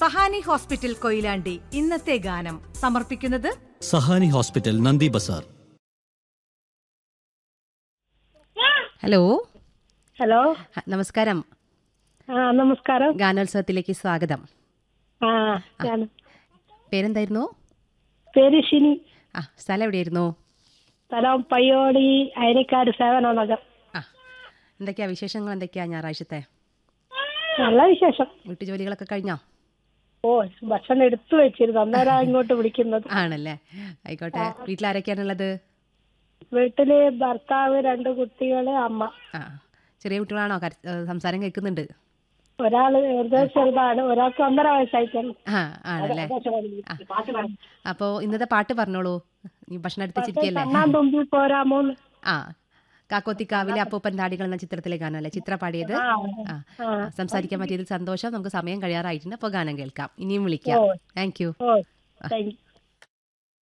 Sahani hospital Koyilandy ഇന്നത്തെ ഗാനം സമർപ്പിക്കുന്നത് സഹാനി ഹോസ്പിറ്റൽ നന്ദി ബസാർ ഹലോ ഹലോ ഹ, നമസ്കാരം ആ നമസ്കാരം ഗാനോത്സവത്തിലേക്ക് സ്വാഗതം ആ ഞാൻ പേരെന്തായിരുന്നു പേര് ഷിനി ആ സ്ഥലം എവിടെയായിരുന്നു സ്ഥലം പയ്യോടി അയനിക്കാട് സേവന നഗർ ആ എന്തൊക്കെയാ വിശേഷങ്ങൾ എന്തൊക്കെയാ ഞായറാഴ്ചത്തെ നല്ല വിശേഷം വീട്ടുജോലികളൊക്കെ കഴിഞ്ഞോ ഓ ഭക്ഷണം എടുത്തു വെച്ചിരുന്നു അന്നേരം ഇങ്ങോട്ട് വിളിക്കുന്നത് ആണല്ലേ ആയിക്കോട്ടെ വീട്ടിലാരൊക്കെയാണുള്ളത് വീട്ടില് ഭർത്താവ് രണ്ട് കുട്ടികള് അമ്മ ആ ചെറിയ കുട്ടികളാണോ കര- ഏ, സംസാരം കേൾക്കുന്നുണ്ട് ഒരാള് ഏകദേശം ചെറുതാണ് ഒരാൾക്ക് ഒന്നര വയസ്സായിട്ടാണ് ആ ആണല്ലേ അപ്പോൾ ഇന്നത്തെ പാട്ട് പറഞ്ഞോളൂ നീ ഭക്ഷണം എടുത്തിച്ചിരിക്കല്ലേ കണ്ണാൻ തുമ്പി പോരാമോന്ന് ആ കാക്കോത്തിക്കാവിലെ അപ്പൂപ്പൻ താടികൾ എന്ന ചിത്രത്തിലെ ഗാനമല്ലേ ചിത്ര പാടിയത് ആ, ആ ആ. ആ, സംസാരിക്കാൻ പറ്റിയതിൽ സന്തോഷം നമുക്ക് സമയം കഴിയാറായിട്ടുണ്ട് അപ്പോൾ ഗാനം കേൾക്കാം ഇനിയും വിളിക്കാം oh. Thank you oh thank U